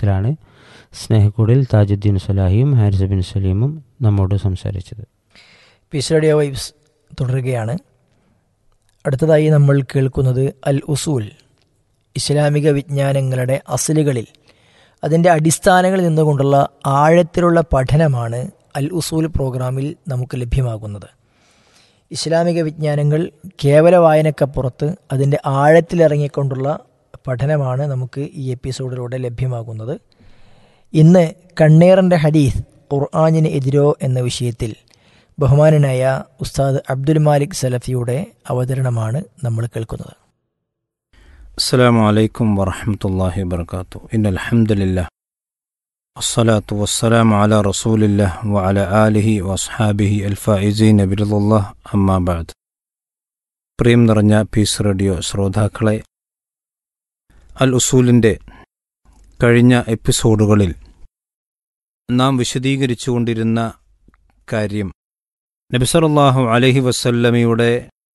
വിഷയത്തിലാണ് സ്നേഹക്കൂടിൽ താജുദ്ദീൻ സലാഹിയും ഹാരിസ് ബിൻ സലീമും നമ്മോട് സംസാരിച്ചത് പീസ് റേഡിയോ വൈബ്സ് തുടരുകയാണ് അടുത്തതായി നമ്മൾ കേൾക്കുന്നത് അൽ ഉസൂൽ ഇസ്ലാമിക വിജ്ഞാനങ്ങളുടെ അസലുകളിൽ അതിൻ്റെ അടിസ്ഥാനങ്ങളിൽ നിന്നുകൊണ്ടുള്ള ആഴത്തിലുള്ള പഠനമാണ് അൽ ഉസൂൽ പ്രോഗ്രാമിൽ നമുക്ക് ലഭ്യമാകുന്നത് ഇസ്ലാമിക വിജ്ഞാനങ്ങൾ കേവല വായനക്കപ്പുറത്ത് അതിൻ്റെ ആഴത്തിലിറങ്ങിക്കൊണ്ടുള്ള പഠനമാണ് നമുക്ക് ഈ എപ്പിസോഡിലൂടെ ലഭ്യമാകുന്നത് ഇന്ന് കണ്ണേറിൻ്റെ ഹദീസ് ഖുർആാനിന് എതിരോ എന്ന വിഷയത്തിൽ ബഹുമാനനായ ഉസ്താദ് അബ്ദുൽ മാലിക് സലഫിയുടെ അവതരണമാണ് നമ്മൾ കേൾക്കുന്നത് السلام عليكم ورحمة الله وبركاته إن الحمد لله الصلاة والسلام على رسول الله وعلى آله وأصحابه الفائزين برضا الله أما بعد പ്രിയം നിറഞ്ഞ പീസ് റേഡിയോ ശ്രോതാക്കളെ അൽ ഉസൂലിൻ്റെ കഴിഞ്ഞ എപ്പിസോഡുകളിൽ നാം വിശദീകരിച്ചുകൊണ്ടിരുന്ന കാര്യം നബിസറല്ലാഹു അലഹി വസല്ലമയുടെ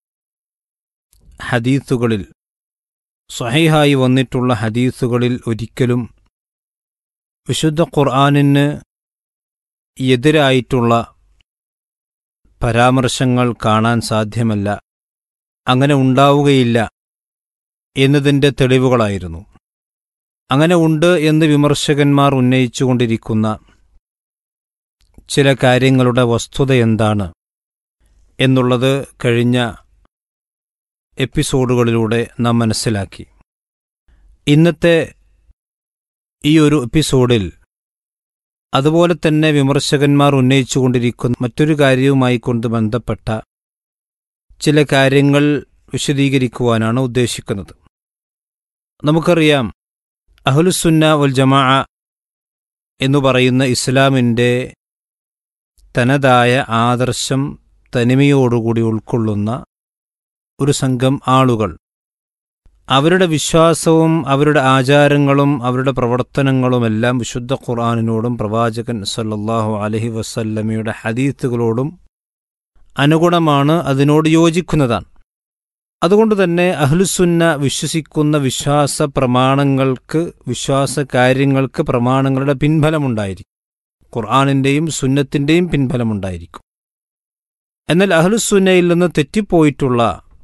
ഹദീത്തുകളിൽ സഹീഹായി വന്നിട്ടുള്ള ഹദീസുകളിൽ ഒരിക്കലും വിശുദ്ധ ഖുർആാനിന് എതിരായിട്ടുള്ള പരാമർശങ്ങൾ കാണാൻ സാധ്യമല്ല അങ്ങനെ ഉണ്ടാവുകയില്ല എന്നതിൻ്റെ തെളിവുകളായിരുന്നു അങ്ങനെ ഉണ്ട് എന്ന് വിമർശകന്മാർ ഉന്നയിച്ചുകൊണ്ടിരിക്കുന്ന ചില കാര്യങ്ങളുടെ വസ്തുത എന്താണ് എന്നുള്ളത് കഴിഞ്ഞ എപ്പിസോഡുകളിലൂടെ നാം മനസ്സിലാക്കി ഇന്നത്തെ ഈ ഒരു എപ്പിസോഡിൽ അതുപോലെ തന്നെ വിമർശകന്മാർ ഉന്നയിച്ചുകൊണ്ടിരിക്കുന്ന മറ്റൊരു കാര്യവുമായി കൊണ്ട് ബന്ധപ്പെട്ട ചില കാര്യങ്ങൾ വിശദീകരിക്കുവാനാണ് ഉദ്ദേശിക്കുന്നത് നമുക്കറിയാം അഹുലുസുന്ന ഉൽ ജമാ എന്നു പറയുന്ന ഇസ്ലാമിൻ്റെ തനതായ ആദർശം തനിമയോടുകൂടി ഉൾക്കൊള്ളുന്ന ഒരു സംഘം ആളുകൾ അവരുടെ വിശ്വാസവും അവരുടെ ആചാരങ്ങളും അവരുടെ പ്രവർത്തനങ്ങളുമെല്ലാം വിശുദ്ധ ഖുർആാനിനോടും പ്രവാചകൻ സല്ലല്ലാഹു അലഹി വസല്ലമയുടെ ഹദീത്തുകളോടും അനുഗുണമാണ് അതിനോട് യോജിക്കുന്നതാണ് അതുകൊണ്ട് തന്നെ അഹ്ലുസുന്ന വിശ്വസിക്കുന്ന വിശ്വാസ പ്രമാണങ്ങൾക്ക് വിശ്വാസ കാര്യങ്ങൾക്ക് പ്രമാണങ്ങളുടെ പിൻഫലമുണ്ടായിരിക്കും ഖുർആാനിൻ്റെയും സുന്നത്തിൻ്റെയും പിൻഫലമുണ്ടായിരിക്കും എന്നാൽ അഹ്ലുസുന്നയിൽ നിന്ന് തെറ്റിപ്പോയിട്ടുള്ള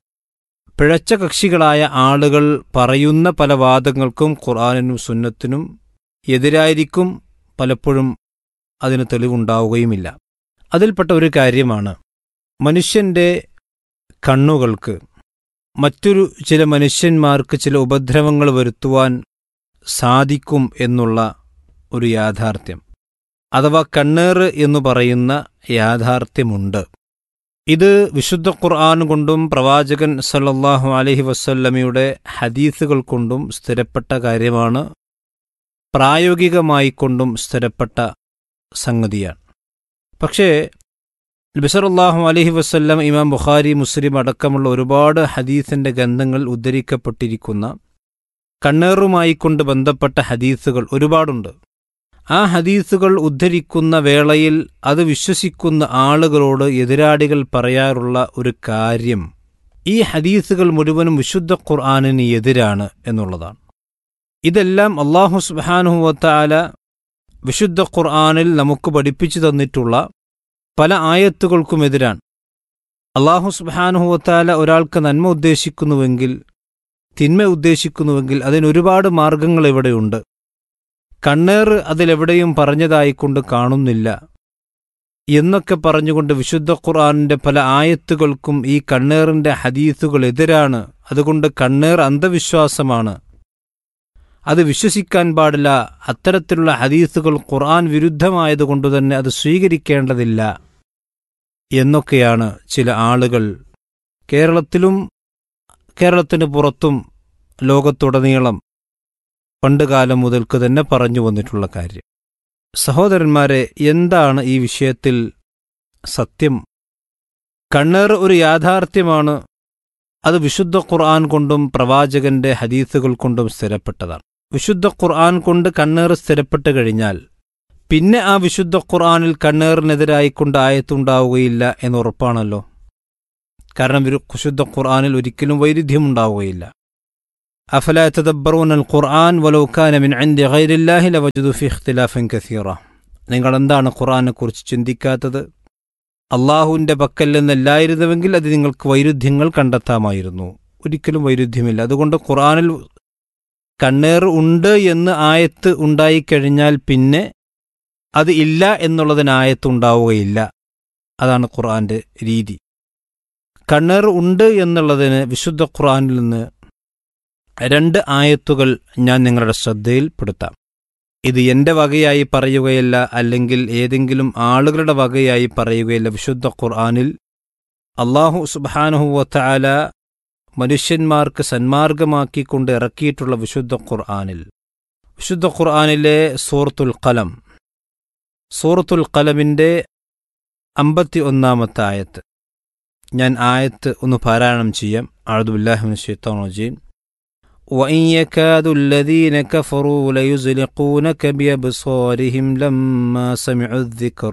പിഴച്ച കക്ഷികളായ ആളുകൾ പറയുന്ന പല വാദങ്ങൾക്കും ഖുർആാനിനും സുന്നത്തിനും എതിരായിരിക്കും പലപ്പോഴും അതിന് തെളിവുണ്ടാവുകയുമില്ല അതിൽപ്പെട്ട ഒരു കാര്യമാണ് മനുഷ്യൻ്റെ കണ്ണുകൾക്ക് മറ്റൊരു ചില മനുഷ്യന്മാർക്ക് ചില ഉപദ്രവങ്ങൾ വരുത്തുവാൻ സാധിക്കും എന്നുള്ള ഒരു യാഥാർത്ഥ്യം അഥവാ കണ്ണേറ് എന്നു പറയുന്ന യാഥാർത്ഥ്യമുണ്ട് ഇത് വിശുദ്ധ ഖുർആൻ കൊണ്ടും പ്രവാചകൻ സല്ലല്ലാഹു അലഹി വസല്ലമയുടെ ഹദീസുകൾ കൊണ്ടും സ്ഥിരപ്പെട്ട കാര്യമാണ് പ്രായോഗികമായി കൊണ്ടും സ്ഥിരപ്പെട്ട സംഗതിയാണ് പക്ഷേ നബിസറല്ലാഹു അലഹി വസ്ല്ലം ഇമാം ബുഖാരി മുസ്ലിം അടക്കമുള്ള ഒരുപാട് ഹദീസിന്റെ ഗന്ധങ്ങൾ ഉദ്ധരിക്കപ്പെട്ടിരിക്കുന്ന കണ്ണേറുമായി കൊണ്ട് ബന്ധപ്പെട്ട ഹദീസുകൾ ഒരുപാടുണ്ട് ആ ഹദീസുകൾ ഉദ്ധരിക്കുന്ന വേളയിൽ അത് വിശ്വസിക്കുന്ന ആളുകളോട് എതിരാളികൾ പറയാറുള്ള ഒരു കാര്യം ഈ ഹദീസുകൾ മുഴുവനും വിശുദ്ധ ഖുർആാനിന് എതിരാണ് എന്നുള്ളതാണ് ഇതെല്ലാം അള്ളാഹു സുബാനുഹുവത്താല വിശുദ്ധ ഖുർആാനിൽ നമുക്ക് പഠിപ്പിച്ചു തന്നിട്ടുള്ള പല ആയത്തുകൾക്കുമെതിരാണ് അള്ളാഹു സുബാനുഹുവത്താല ഒരാൾക്ക് നന്മ ഉദ്ദേശിക്കുന്നുവെങ്കിൽ തിന്മ ഉദ്ദേശിക്കുന്നുവെങ്കിൽ അതിനൊരുപാട് മാർഗങ്ങൾ ഇവിടെയുണ്ട് കണ്ണേറ് അതിലെവിടെയും പറഞ്ഞതായിക്കൊണ്ട് കാണുന്നില്ല എന്നൊക്കെ പറഞ്ഞുകൊണ്ട് വിശുദ്ധ ഖുർആാനിന്റെ പല ആയത്തുകൾക്കും ഈ കണ്ണേറിന്റെ ഹദീസുകൾ എതിരാണ് അതുകൊണ്ട് കണ്ണേർ അന്ധവിശ്വാസമാണ് അത് വിശ്വസിക്കാൻ പാടില്ല അത്തരത്തിലുള്ള ഹദീസുകൾ ഖുർആൻ വിരുദ്ധമായതുകൊണ്ട് തന്നെ അത് സ്വീകരിക്കേണ്ടതില്ല എന്നൊക്കെയാണ് ചില ആളുകൾ കേരളത്തിലും കേരളത്തിന് പുറത്തും ലോകത്തുടനീളം പണ്ടുകാലം മുതൽക്ക് തന്നെ പറഞ്ഞു വന്നിട്ടുള്ള കാര്യം സഹോദരന്മാരെ എന്താണ് ഈ വിഷയത്തിൽ സത്യം കണ്ണേർ ഒരു യാഥാർത്ഥ്യമാണ് അത് വിശുദ്ധ ഖുർആൻ കൊണ്ടും പ്രവാചകന്റെ ഹദീസുകൾ കൊണ്ടും സ്ഥിരപ്പെട്ടതാണ് വിശുദ്ധ ഖുർആൻ കൊണ്ട് കണ്ണേർ സ്ഥിരപ്പെട്ട് കഴിഞ്ഞാൽ പിന്നെ ആ വിശുദ്ധ ഖുർആനിൽ കണ്ണേറിനെതിരായിക്കൊണ്ട് ആയത്തുണ്ടാവുകയില്ല എന്നുറപ്പാണല്ലോ കാരണം വിശുദ്ധ ഖുർആനിൽ ഒരിക്കലും വൈരുദ്ധ്യമുണ്ടാവുകയില്ല أفلا يتدبرون القرآن ولو كان من عند غير الله لوجدوا فيه اختلافا كثيرا നിങ്ങൾ എന്താണ് ഖുർആനെ കുറിച്ച് ചിന്തിക്കാത്തത് അള്ളാഹുവിൻ്റെ പക്കൽ നിന്നല്ലായിരുന്നുവെങ്കിൽ അത് നിങ്ങൾക്ക് വൈരുദ്ധ്യങ്ങൾ കണ്ടെത്താമായിരുന്നു ഒരിക്കലും വൈരുദ്ധ്യമില്ല അതുകൊണ്ട് ഖുർആനിൽ കണ്ണേർ ഉണ്ട് എന്ന് ആയത്ത് ഉണ്ടായിക്കഴിഞ്ഞാൽ പിന്നെ അത് ഇല്ല എന്നുള്ളതിന് ആയത്ത് ഉണ്ടാവുകയില്ല അതാണ് ഖുർആന്റെ രീതി കണ്ണേർ ഉണ്ട് എന്നുള്ളതിന് വിശുദ്ധ ഖുർആനിൽ നിന്ന് രണ്ട് ആയത്തുകൾ ഞാൻ നിങ്ങളുടെ ശ്രദ്ധയിൽപ്പെടുത്താം ഇത് എൻ്റെ വകയായി പറയുകയല്ല അല്ലെങ്കിൽ ഏതെങ്കിലും ആളുകളുടെ വകയായി പറയുകയല്ല വിശുദ്ധ ഖുർആനിൽ അള്ളാഹു സുബാനുഹുവല മനുഷ്യന്മാർക്ക് സന്മാർഗമാക്കിക്കൊണ്ട് ഇറക്കിയിട്ടുള്ള വിശുദ്ധ ഖുർആനിൽ വിശുദ്ധ ഖുർആനിലെ സൂറത്തുൽ കലം സൂറത്തുൽ കലമിൻ്റെ അമ്പത്തി ഒന്നാമത്തെ ആയത്ത് ഞാൻ ആയത്ത് ഒന്ന് പാരായണം ചെയ്യാം അഴുദുബില്ലാഹിമിൻ ഷെയ്ത്താൻ റജീം وإن يكاد الذين كفروا ليزلقونك بأبصارهم لما سمعوا الذكر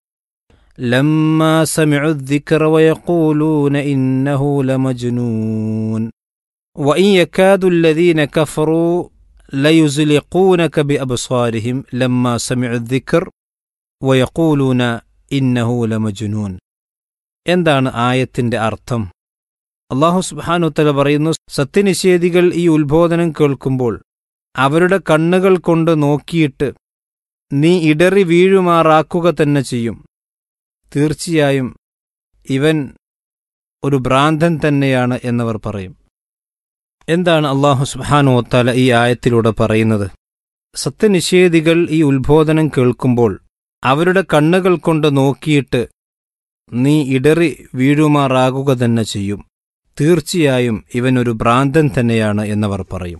لما سمعوا الذكر ويقولون إنه لمجنون وإن يكاد الذين كفروا ليزلقونك بأبصارهم لما سمعوا الذكر ويقولون إنه لمجنون എന്താണ് ആയത്തിന്റെ അർത്ഥം അള്ളാഹു സുബാനുത്തല പറയുന്നു സത്യനിഷേധികൾ ഈ ഉത്ബോധനം കേൾക്കുമ്പോൾ അവരുടെ കണ്ണുകൾ കൊണ്ട് നോക്കിയിട്ട് നീ ഇടറി വീഴുമാറാക്കുക തന്നെ ചെയ്യും തീർച്ചയായും ഇവൻ ഒരു ഭ്രാന്തൻ തന്നെയാണ് എന്നവർ പറയും എന്താണ് അള്ളാഹു സുബാനുവത്താല ഈ ആയത്തിലൂടെ പറയുന്നത് സത്യനിഷേധികൾ ഈ ഉത്ബോധനം കേൾക്കുമ്പോൾ അവരുടെ കണ്ണുകൾ കൊണ്ട് നോക്കിയിട്ട് നീ ഇടറി വീഴുമാറാകുക തന്നെ ചെയ്യും തീർച്ചയായും ഇവൻ ഒരു ഭ്രാന്തൻ തന്നെയാണ് എന്നവർ പറയും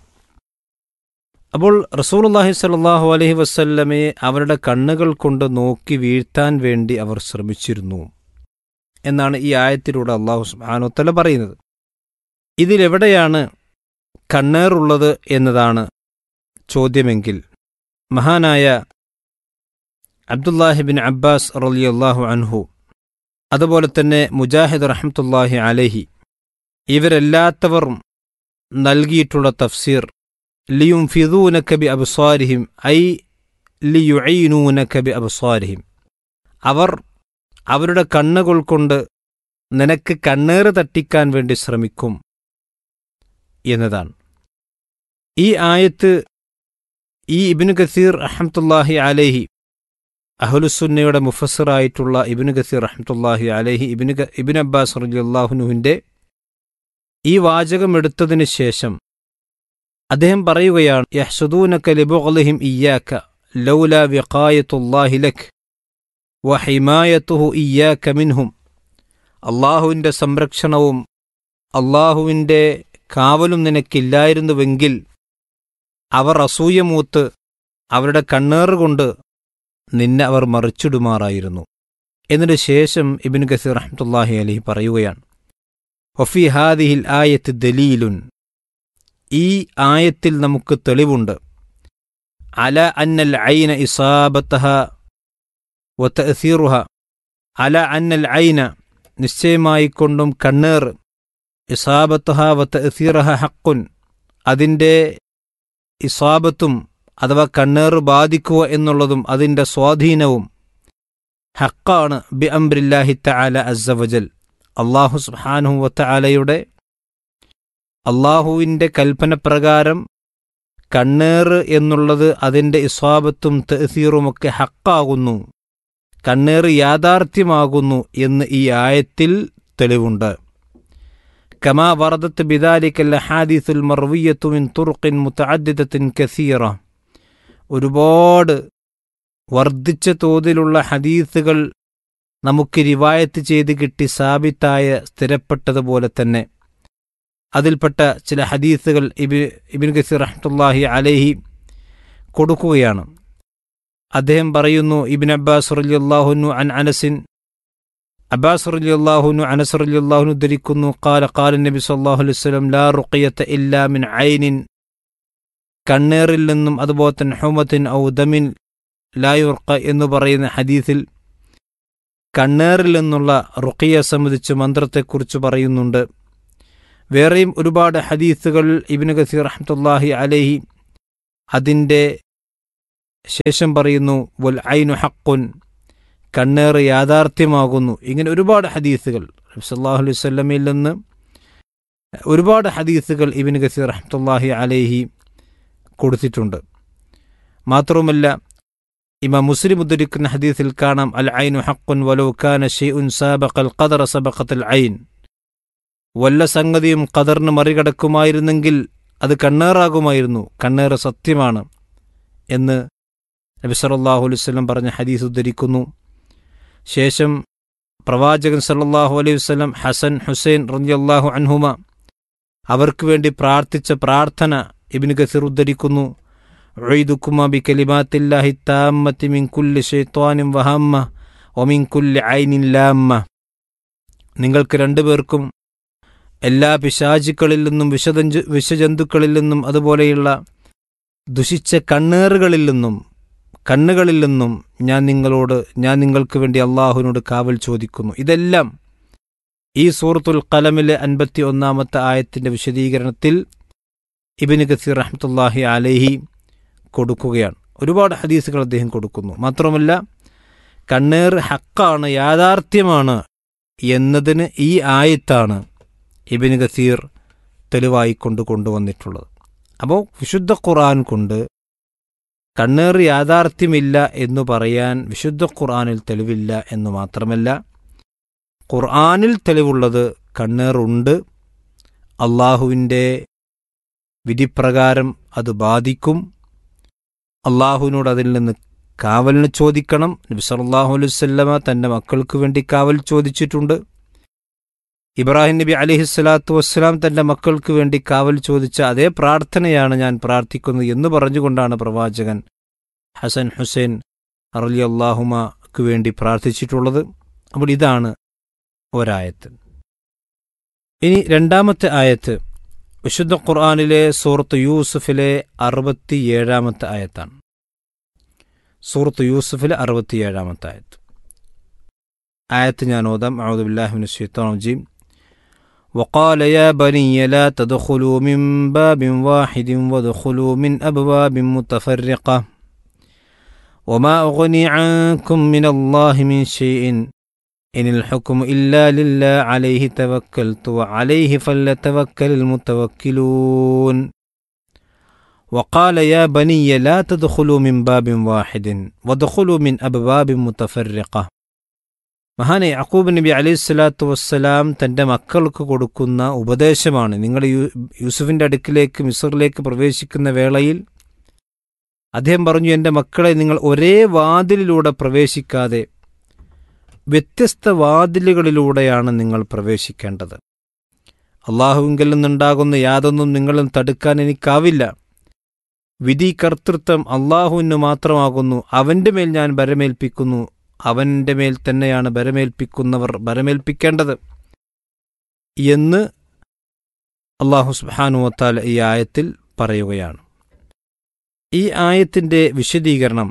അപ്പോൾ റസൂലുള്ളാഹി സ്വല്ലല്ലാഹു അലൈഹി വസല്ലമയെ അവരുടെ കണ്ണുകൾ കൊണ്ട് നോക്കി വീഴ്ത്താൻ വേണ്ടി അവർ ശ്രമിച്ചിരുന്നു എന്നാണ് ഈ ആയത്തിലൂടെ അള്ളാഹു സുബ്ഹാനഹു പറയുന്നത് ഇതിലെവിടെയാണ് കണ്ണേറുള്ളത് എന്നതാണ് ചോദ്യമെങ്കിൽ മഹാനായ അബ്ദുല്ലാഹിബിൻ അബ്ബാസ് റളിയല്ലാഹു അൻഹു അതുപോലെ തന്നെ മുജാഹിദ് റഹ്മത്തുല്ലാഹി അലഹി ഇവരെല്ലാത്തവർ നൽകിയിട്ടുള്ള തഫ്സീർ ലിയും ഫിദൂനക്കബി അബ്സ്വാരിഹിം ഐ ലിയുഐനൂനക്കബി അബ്സ്വാരിഹിം അവർ അവരുടെ കണ്ണുകൾ കൊണ്ട് നിനക്ക് കണ്ണേറ് തട്ടിക്കാൻ വേണ്ടി ശ്രമിക്കും എന്നതാണ് ഈ ആയത്ത് ഈ ഇബിനു കസീർ അഹമ്മത്തുല്ലാഹി അലേഹി അഹുലുസുന്നയുടെ മുഫസറായിട്ടുള്ള ഇബിനു കസീർ റഹ്മത്തുല്ലാഹി അലഹി ഇബിന് ഇബിൻ അബ്ബാസ് റലിയല്ലാഹുനുവിൻ്റെ ഈ വാചകം എടുത്തതിന് ശേഷം അദ്ദേഹം പറയുകയാണ് യഹ്സുദൂനക ലിബുഗ്ലിഹിം ഇയ്യാക ലൗല വിഖായത്തുല്ലാഹി ലക് വഹിമായത്തുഹു ഇയ്യാക മിൻഹും അള്ളാഹുവിൻ്റെ സംരക്ഷണവും അള്ളാഹുവിൻ്റെ കാവലും നിനക്കില്ലായിരുന്നുവെങ്കിൽ അവർ അസൂയമൂത്ത് അവരുടെ കണ്ണേറുകൊണ്ട് നിന്നെ അവർ മറിച്ചിടുമാറായിരുന്നു എന്നിട്ട് ശേഷം ഇബിൻ ഗസീർ റഹ്മത്തുല്ലാഹി അലഹി പറയുകയാണ് ഒഫി ഹാദിഹിൽ ആയത്ത് ദലീലുൻ ഈ ആയത്തിൽ നമുക്ക് തെളിവുണ്ട് അല അന്നൽ ഐന ഇസാബത്തഹ വത്തഅസീറുഹ അല അന്നൽ ഐന നിശ്ചയമായിക്കൊണ്ടും കണ്ണേർ ഇസാബത്തഹ വത്തഅസീറഹ ഹക്കുൻ അതിൻ്റെ ഇസാബത്തും അഥവാ കണ്ണേറ് ബാധിക്കുക എന്നുള്ളതും അതിൻ്റെ സ്വാധീനവും ഹക്കാണ് ബി അംബ്രില്ലാഹി തആല അസ്സവജൽ അള്ളാഹു സുബ്ഹാനഹു വത്തആലയുടെ അള്ളാഹുവിൻ്റെ കൽപ്പനപ്രകാരം കണ്ണേറ് എന്നുള്ളത് അതിൻ്റെ ഇസ്വാബത്തും തഹസീറുമൊക്കെ ഹക്കാകുന്നു കണ്ണേറ് യാഥാർത്ഥ്യമാകുന്നു എന്ന് ഈ ആയത്തിൽ തെളിവുണ്ട് കമാ വറദത്ത് ബിദാലിക്കൽ ഹാദിസുൽ മർവിയത്തു മിൻ തുറുഖിൻ മുതഅദ്ദിദത്തിൻ കസീറ ഒരുപാട് വർദ്ധിച്ച തോതിലുള്ള ഹദീസുകൾ നമുക്ക് റിവായത്ത് ചെയ്ത് കിട്ടി സാബിത്തായ സ്ഥിരപ്പെട്ടതുപോലെ തന്നെ അതിൽപ്പെട്ട ചില ഹദീസുകൾ ഇബി ഇബിൻ ഗസീർ റഹ്മത്തുല്ലാഹി അലൈഹി കൊടുക്കുകയാണ് അദ്ദേഹം പറയുന്നു ഇബിൻ അബ്ബാസ് റലിയല്ലാഹുനു അൻ അനസിൻ അബ്ബാസ് റലിയല്ലാഹുനു അനസ് റലിയല്ലാഹുനു ധരിക്കുന്നു കാല കാല നബി സല്ലാഹു അലൈഹി വസല്ലം ലാ റുഖിയത്ത ഇല്ലാ മിൻ ഐനിൻ കണ്ണേറിൽ നിന്നും അതുപോലെ തന്നെ ഹുമത്തിൻ ഔ ദമിൻ ലായുർക്ക എന്ന് പറയുന്ന ഹദീസിൽ കണ്ണേറിൽ നിന്നുള്ള റുഖിയെ സംബന്ധിച്ച് മന്ത്രത്തെക്കുറിച്ച് പറയുന്നുണ്ട് വേറെയും ഒരുപാട് ഹദീസുകൾ ഇബിന് ഗസീർ റഹ്മത്തുല്ലാഹി അലൈഹി അതിൻ്റെ ശേഷം പറയുന്നു വൽ ഐനു ഹക്കുൻ കണ്ണേറ് യാഥാർത്ഥ്യമാകുന്നു ഇങ്ങനെ ഒരുപാട് ഹദീസുകൾ സല്ലാഹു അലൈഹി സ്വല്ലമയിൽ നിന്ന് ഒരുപാട് ഹദീസുകൾ ഇബിൻ ഗസീർ റഹ്മത്തുല്ലാഹി അലൈഹി കൊടുത്തിട്ടുണ്ട് മാത്രവുമല്ല ഇമാം മുസ്ലിം ഉദ്ധരിക്കുന്ന ഹദീസിൽ കാണാം അൽ ഐനു ഹക്കുൻ വലോ കാന ഷെയ്ഉൻ സാബഖൽ ഖദർ സബഖത്തുൽ ഐൻ വല്ല സംഗതിയും ഖദറിന് മറികടക്കുമായിരുന്നെങ്കിൽ അത് കണ്ണേറാകുമായിരുന്നു കണ്ണേറ് സത്യമാണ് എന്ന് നബി സല്ലല്ലാഹു അലൈഹി വസല്ലം പറഞ്ഞ ഹദീസ് ഉദ്ധരിക്കുന്നു ശേഷം പ്രവാചകൻ സല്ലല്ലാഹു അലൈഹി വസല്ലം ഹസൻ ഹുസൈൻ റളിയല്ലാഹു അൻഹുമ അവർക്ക് വേണ്ടി പ്രാർത്ഥിച്ച പ്രാർത്ഥന ഇബ്നു ഗസീർ ഉദ്ധരിക്കുന്നു ഉഈദുക്കുമ ബികലിമാത്തില്ലാഹി താമ്മത്തി മിൻ കുല്ലി ശൈത്വാനിൻ വഹമ്മ വമിൻ കുല്ലി ഐനിൻ ലാമ്മ നിങ്ങൾക്ക് രണ്ടുപേർക്കും എല്ലാ പിശാചുക്കളിൽ നിന്നും വിഷജന്തു വിഷജന്തുക്കളിൽ നിന്നും അതുപോലെയുള്ള ദുഷിച്ച കണ്ണേറുകളിൽ നിന്നും കണ്ണുകളിൽ നിന്നും ഞാൻ നിങ്ങളോട് ഞാൻ നിങ്ങൾക്ക് വേണ്ടി അള്ളാഹുവിനോട് കാവൽ ചോദിക്കുന്നു ഇതെല്ലാം ഈ സൂറത്തുൽ കലമിലെ അൻപത്തി ഒന്നാമത്തെ ആയത്തിൻ്റെ വിശദീകരണത്തിൽ ഇബിന് ഗസീർ റഹ്മത്തുല്ലാഹി അലഹി കൊടുക്കുകയാണ് ഒരുപാട് ഹദീസുകൾ അദ്ദേഹം കൊടുക്കുന്നു മാത്രമല്ല കണ്ണേർ ഹക്കാണ് യാഥാർത്ഥ്യമാണ് എന്നതിന് ഈ ആയത്താണ് ഇബിന് ഗസീർ തെളിവായി കൊണ്ട് കൊണ്ടുവന്നിട്ടുള്ളത് അപ്പോൾ വിശുദ്ധ ഖുർആൻ കൊണ്ട് കണ്ണേർ യാഥാർത്ഥ്യമില്ല എന്നു പറയാൻ വിശുദ്ധ ഖുർആനിൽ തെളിവില്ല എന്ന് മാത്രമല്ല ഖുർആനിൽ തെളിവുള്ളത് കണ്ണേറുണ്ട് അള്ളാഹുവിൻ്റെ വിധിപ്രകാരം അത് ബാധിക്കും അള്ളാഹുവിനോട് അതിൽ നിന്ന് കാവലിന് ചോദിക്കണം നബി സല്ലല്ലാഹു അലൈഹി വസല്ലമ തൻ്റെ മക്കൾക്ക് വേണ്ടി കാവൽ ചോദിച്ചിട്ടുണ്ട് ഇബ്രാഹിം നബി അലിഹിസ്സലാത്തു വസ്സലാം തൻ്റെ മക്കൾക്ക് വേണ്ടി കാവൽ ചോദിച്ച അതേ പ്രാർത്ഥനയാണ് ഞാൻ പ്രാർത്ഥിക്കുന്നത് എന്ന് പറഞ്ഞുകൊണ്ടാണ് പ്രവാചകൻ ഹസൻ ഹുസൈൻ അറലി അള്ളാഹുമക്ക് വേണ്ടി പ്രാർത്ഥിച്ചിട്ടുള്ളത് അപ്പോൾ ഇതാണ് ഒരായത്ത് ഇനി രണ്ടാമത്തെ ആയത്ത് വിശുദ്ധ ഖുർആാനിലെ സൂറത്ത് യൂസുഫിലെ അറുപത്തിയേഴാമത്തെ ആയത്താണ് സൂറത്ത് യൂസുഫിലെ അറുപത്തിയേഴാമത്തെ ആയത്ത് ആയത്ത് ഞാൻ ഓതാം അഴുദുബില്ലാഹിമിൻ ഷെയ്ത്താൻ وقال يا بني لا تدخلوا من باب واحد وادخلوا من أبواب متفرقة وما أغني عنكم من الله من شيء إن الحكم إلا لله عليه توكلت وعليه فليتوكل المتوكلون وقال يا بني لا تدخلوا من باب واحد وادخلوا من أبواب متفرقة മഹാനെ യക്കൂബ് നബി അലൈഹി സ്വലാത്തു വസ്സലാം തൻ്റെ മക്കൾക്ക് കൊടുക്കുന്ന ഉപദേശമാണ് നിങ്ങൾ യൂസുഫിൻ്റെ അടുക്കിലേക്ക് മിസറിലേക്ക് പ്രവേശിക്കുന്ന വേളയിൽ അദ്ദേഹം പറഞ്ഞു എൻ്റെ മക്കളെ നിങ്ങൾ ഒരേ വാതിലിലൂടെ പ്രവേശിക്കാതെ വ്യത്യസ്ത വാതിലുകളിലൂടെയാണ് നിങ്ങൾ പ്രവേശിക്കേണ്ടത് അള്ളാഹുവിങ്കിൽ നിന്നുണ്ടാകുന്ന യാതൊന്നും നിങ്ങളും തടുക്കാൻ എനിക്കാവില്ല വിധി കർത്തൃത്വം അള്ളാഹുവിന് മാത്രമാകുന്നു അവൻ്റെ മേൽ ഞാൻ ബരമേൽപ്പിക്കുന്നു അവൻ്റെ മേൽ തന്നെയാണ് ബരമേൽപ്പിക്കുന്നവർ ബരമേൽപ്പിക്കേണ്ടത് എന്ന് അള്ളാഹു സുബാനുവത്താൽ ഈ ആയത്തിൽ പറയുകയാണ് ഈ ആയത്തിൻ്റെ വിശദീകരണം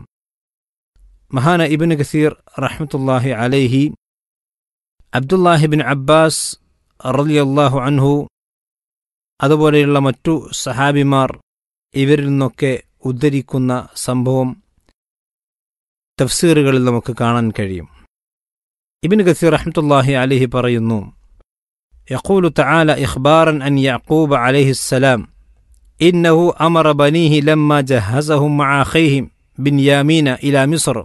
മഹാന ഇബിൻ ഗസീർ റഹ്മത്തുല്ലാഹി അലൈഹി അബ്ദുല്ലാഹിബിൻ അബ്ബാസ് റലിയല്ലാഹു അൻഹു അതുപോലെയുള്ള മറ്റു സഹാബിമാർ ഇവരിൽ നിന്നൊക്കെ ഉദ്ധരിക്കുന്ന സംഭവം തഫ്സീറുകളിൽ നമുക്ക് കാണാൻ കഴിയും ഇബിൻ ഗസീർ റഹ്മത്തുല്ലാഹി അലഹി പറയുന്നു يقول تعالى إخبارا عن يعقوب عليه السلام إنه أمر بنيه لما جهزهم مع أخيهم بنيامين إلى مصر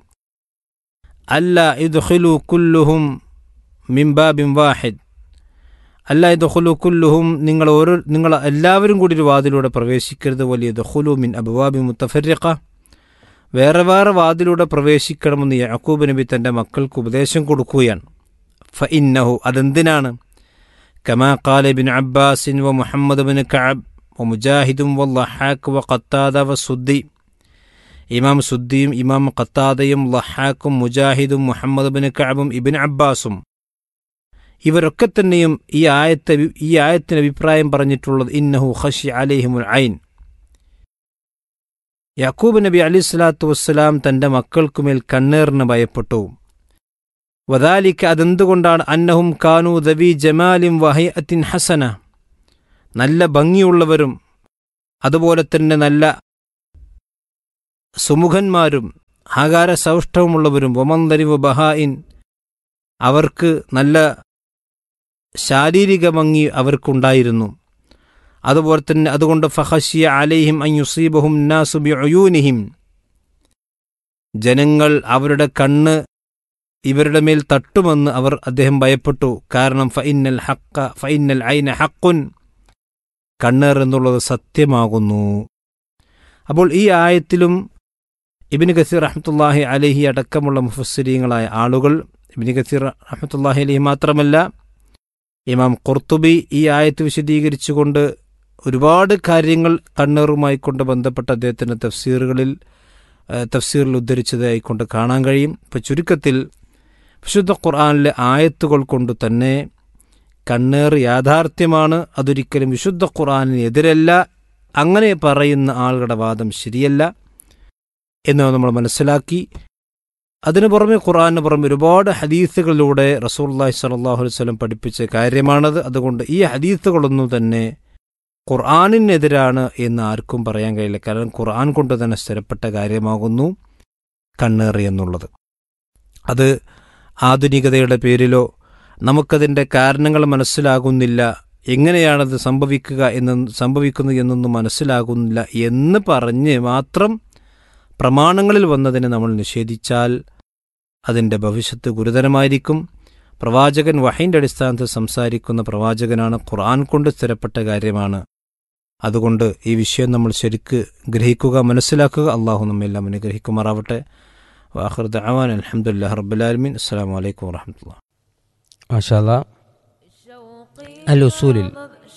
ألا يدخلوا كلهم من باب واحد അല്ല ദുഖുലു കുല്ലുഹും നിങ്ങൾ ഓരോ നിങ്ങൾ എല്ലാവരും കൂടി ഒരു വാതിലൂടെ പ്രവേശിക്കരുത് വലിയ ദുഖുലു മിൻ അബുവാബി മുത്തഫരിഖ വേറെ വേറെ വാതിലൂടെ പ്രവേശിക്കണമെന്ന് യാക്കൂബ് നബി തൻ്റെ മക്കൾക്ക് ഉപദേശം കൊടുക്കുകയാണ് ഫ ഇന്നഹു അതെന്തിനാണ് കമാ ഖാല ബിൻ അബ്ബാസിൻ വ മുഹമ്മദ് ബിൻ കഅബ് വ മുജാഹിദും വ ലഹാഖ് വ ഖത്താദ വ സുദ്ദി ഇമാം സുദ്ദിയും ഇമാം ഖത്താദയും ലഹാഖും മുജാഹിദും മുഹമ്മദ് ബിൻ കഅബും ഇബിൻ അബ്ബാസും ഇവരൊക്കെ തന്നെയും ഈ ആയത്തെ ഈ ആയത്തിന് അഭിപ്രായം പറഞ്ഞിട്ടുള്ളത് ഇന്നഹു ഖഷി അലൈഹിമുൽ ഐൻ യാക്കൂബ് നബി അലി സ്വലാത്തു വസ്സലാം തൻ്റെ മക്കൾക്കുമേൽ കണ്ണേറിന് ഭയപ്പെട്ടു വദാലിക്ക് അതെന്തുകൊണ്ടാണ് അന്നഹും കാനു ദവി ജമാലിം വഹയത്തിൻ ഹസന നല്ല ഭംഗിയുള്ളവരും അതുപോലെ തന്നെ നല്ല സുമുഖന്മാരും ആകാര സൗഷ്ഠവമുള്ളവരും വമന്തരിവ് ബഹായിൻ അവർക്ക് നല്ല ശാരീരിക ഭംഗി അവർക്കുണ്ടായിരുന്നു അതുപോലെ തന്നെ അതുകൊണ്ട് ഫഹഷിയ അലൈഹിം അയ്യുസീബഹും നാസുബി ഒയൂനിഹിം ജനങ്ങൾ അവരുടെ കണ്ണ് ഇവരുടെ മേൽ തട്ടുമെന്ന് അവർ അദ്ദേഹം ഭയപ്പെട്ടു കാരണം ഫൈനൽ ഹക്ക ഫൈനൽ ഐന ഹക്കുൻ കണ്ണേർ എന്നുള്ളത് സത്യമാകുന്നു അപ്പോൾ ഈ ആയത്തിലും ഇബിന് ഗസീർ റഹ്മത്തുല്ലാഹി അലഹി അടക്കമുള്ള മുഫസ്സിരീങ്ങളായ ആളുകൾ ഇബിന് ഗസീർ റഹ്മത്തുല്ലാഹി അലഹി മാത്രമല്ല ഇമാം ഖുർത്തുബി ഈ ആയത്ത് വിശദീകരിച്ചുകൊണ്ട് ഒരുപാട് കാര്യങ്ങൾ കണ്ണേറുമായി കൊണ്ട് ബന്ധപ്പെട്ട അദ്ദേഹത്തിൻ്റെ തഫ്സീറുകളിൽ ഏഹ്, തഫ്സീറിൽ ഉദ്ധരിച്ചതായി കൊണ്ട് കാണാൻ കഴിയും ഇപ്പോൾ ചുരുക്കത്തിൽ വിശുദ്ധ ഖുർആാനിലെ ആയത്തുകൾ കൊണ്ട് തന്നെ കണ്ണേർ യാഥാർത്ഥ്യമാണ് അതൊരിക്കലും വിശുദ്ധ ഖുർആാനിന് എതിരല്ല അങ്ങനെ പറയുന്ന ആളുകളുടെ വാദം ശരിയല്ല എന്ന് നമ്മൾ മനസ്സിലാക്കി അതിനു പുറമെ ഖുർആാന് പുറമെ ഒരുപാട് ഹദീസുകളിലൂടെ റസൂല്ലാഹി സ്വല്ലല്ലാഹു അലൈഹി വസല്ലം പഠിപ്പിച്ച കാര്യമാണത് അതുകൊണ്ട് ഈ ഹദീസുകളൊന്നും തന്നെ ഖുർആാനിനെതിരാണ് എന്ന് ആർക്കും പറയാൻ കഴിയില്ല കാരണം ഖുർആൻ കൊണ്ട് തന്നെ സ്ഥിരപ്പെട്ട കാര്യമാകുന്നു കണ്ണേറി എന്നുള്ളത് അത് ആധുനികതയുടെ പേരിലോ നമുക്കതിൻ്റെ കാരണങ്ങൾ മനസ്സിലാകുന്നില്ല എങ്ങനെയാണത് സംഭവിക്കുക എന്ന് സംഭവിക്കുന്നു എന്നൊന്നും മനസ്സിലാകുന്നില്ല എന്ന് പറഞ്ഞ് മാത്രം പ്രമാണങ്ങളിൽ വന്നതിനെ നമ്മൾ നിഷേധിച്ചാൽ അതിൻ്റെ ഭവിഷ്യത്ത് ഗുരുതരമായിരിക്കും പ്രവാചകൻ വഹീൻ്റെ അടിസ്ഥാനത്തിൽ സംസാരിക്കുന്ന പ്രവാചകനാണ് ഖുർആൻ കൊണ്ട് സ്ഥിരപ്പെട്ട കാര്യമാണ് അതുകൊണ്ട് ഈ വിഷയം നമ്മൾ ശരിക്ക് ഗ്രഹിക്കുക മനസ്സിലാക്കുക അള്ളാഹു നമ്മെല്ലാം അനുഗ്രഹിക്കുമാറാവട്ടെ വാഹർ ദഅവാൻ അലഹമുല്ലാ റബ്ബുലാലമീൻ അസ്സാം വലൈക്കും വാഹമത്തുള്ള മാഷാല്ല അൽ ഉസൂലിൽ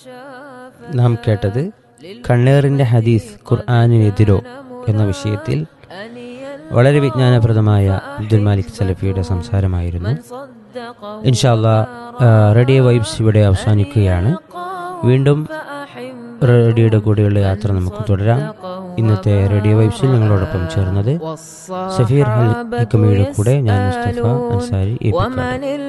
നാം കേട്ടത് കണ്ണേറിന്റെ ഹദീസ് ഖുർആാനിനെതിരോ എന്ന വിഷയത്തിൽ വളരെ വിജ്ഞാനപ്രദമായ അബ്ദുൽ മാലിക് സലഫിയുടെ സംസാരമായിരുന്നു ഇൻഷാല്ല റേഡിയോ വൈബ്സ് ഇവിടെ അവസാനിക്കുകയാണ് വീണ്ടും റേഡിയോയുടെ കൂടെയുള്ള യാത്ര നമുക്ക് തുടരാം ഇന്നത്തെ റേഡിയോ വൈബ്സിൽ ഞങ്ങളോടൊപ്പം ചേർന്നത് സഫീർ ഹൽ ഹിക്കമയുടെ കൂടെ ഞാൻ മുസ്തഫ അൻസാരി എ പി കാട്.